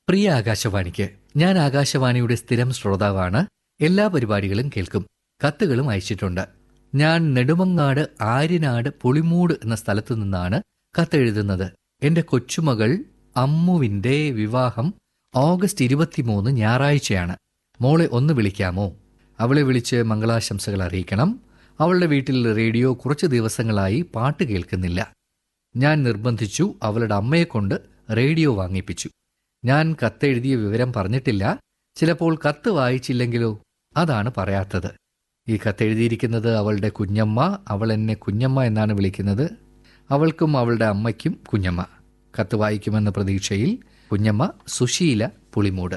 പ്രിയ ആകാശവാണിക്ക് ഞാൻ ആകാശവാണിയുടെ സ്ഥിരം ശ്രോതാവാണ് എല്ലാ പരിപാടികളും കേൾക്കും കത്തുകളും അയച്ചിട്ടുണ്ട് ഞാൻ നെടുമങ്ങാട് ആര്യനാട് പുളിമൂട് എന്ന സ്ഥലത്തു നിന്നാണ് കത്തെഴുതുന്നത് എന്റെ കൊച്ചുമകൾ അമ്മുവിന്റെ വിവാഹം ഓഗസ്റ്റ് ഇരുപത്തിമൂന്ന് ഞായറാഴ്ചയാണ് മോളെ ഒന്ന് വിളിക്കാമോ അവളെ വിളിച്ച് മംഗളാശംസകൾ അറിയിക്കണം അവളുടെ വീട്ടിൽ റേഡിയോ കുറച്ച് ദിവസങ്ങളായി പാട്ട് കേൾക്കുന്നില്ല ഞാൻ നിർബന്ധിച്ചു അവളുടെ അമ്മയെ കൊണ്ട് റേഡിയോ വാങ്ങിപ്പിച്ചു ഞാൻ കത്തെഴുതിയ വിവരം പറഞ്ഞിട്ടില്ല ചിലപ്പോൾ കത്ത് വായിച്ചില്ലെങ്കിലോ അതാണ് പറയാത്തത് ഈ കത്തെഴുതിയിരിക്കുന്നത് അവളുടെ കുഞ്ഞമ്മ അവൾ എന്നെ കുഞ്ഞമ്മ എന്നാണ് വിളിക്കുന്നത് അവൾക്കും അവളുടെ അമ്മയ്ക്കും കുഞ്ഞമ്മ കത്ത് വായിക്കുമെന്ന പ്രതീക്ഷയിൽ Kunjamma Susheela Pulimoodu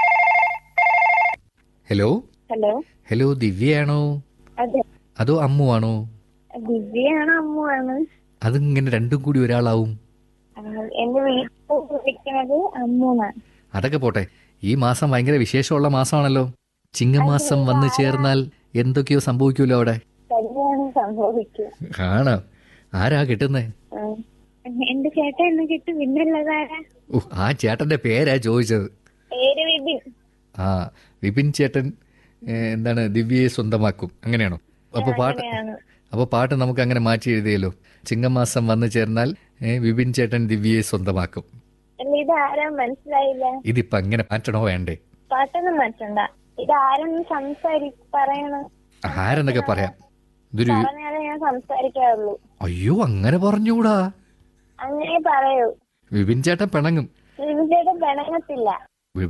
hello hello hello ദിവ്യയാണോ അതെ അതോ അമ്മുവാണോ ദിവ്യയാണ് അമ്മുവാണ് അതിങ്ങനെ രണ്ടും കൂടി ഒരാളാവും ആ, എന്റെ വീട്ടിൽ വിളിക്കുന്നത് അമ്മൂന്നാണ് അതൊക്കെ പോട്ടെ ഈ മാസം ഭയങ്കര വിശേഷമുള്ള മാസമാണല്ലോ ചിങ്ങമാസം വന്നു ചേർന്നാൽ എന്തൊക്കെയോ സംഭവിക്കുമല്ലോ അവിടെ കല്യാണം സംഭവിക്കും ആണോ ആരാ കിട്ടുന്നേ ആ. എന്റെ ചേട്ടൻ എന്നെ കിട്ടും പിന്നുള്ളതാരാ ഓ ആ ചേട്ടന്റെ പേരാ ചോദിച്ചത് പേര് വിപിൻ ആ വിപിൻ ചേട്ടൻ ഏ, എന്താണ് ദിവ്യയെ സ്വന്തമാക്കും അങ്ങനെയാണോ അപ്പൊ പാട്ട് അങ്ങനെയാണ് അപ്പൊ പാട്ട് നമുക്ക് അങ്ങനെ മാറ്റി എഴുതിയല്ലോ ചിങ്ങമാസം വന്നു ചേർന്നാൽ ഏ, വിപിൻ ചേട്ടൻ ദിവ്യയെ സ്വന്തമാക്കും അല്ല ഇത് ആരാ മനസ്സിലായില്ല ഇതിപ്പോ അങ്ങനെ മാറ്റണോ വേണ്ടേ പാട്ടൊന്നും മാറ്റണ്ട ഇത് ആരെന്ന് സംസാരി പറയണം ആരെന്നൊക്കെ പറയാം ഇതൊരു പറഞ്ഞാലേ ഞാൻ സംസാരിക്കാറുള്ളൂ അയ്യോ അങ്ങനെ പറഞ്ഞൂടാ അങ്ങനെ പറയൂ വിപിൻ ചേട്ടൻ പിണങ്ങും വിപിൻ ചേട്ടൻ പിണങ്ങത്തില്ല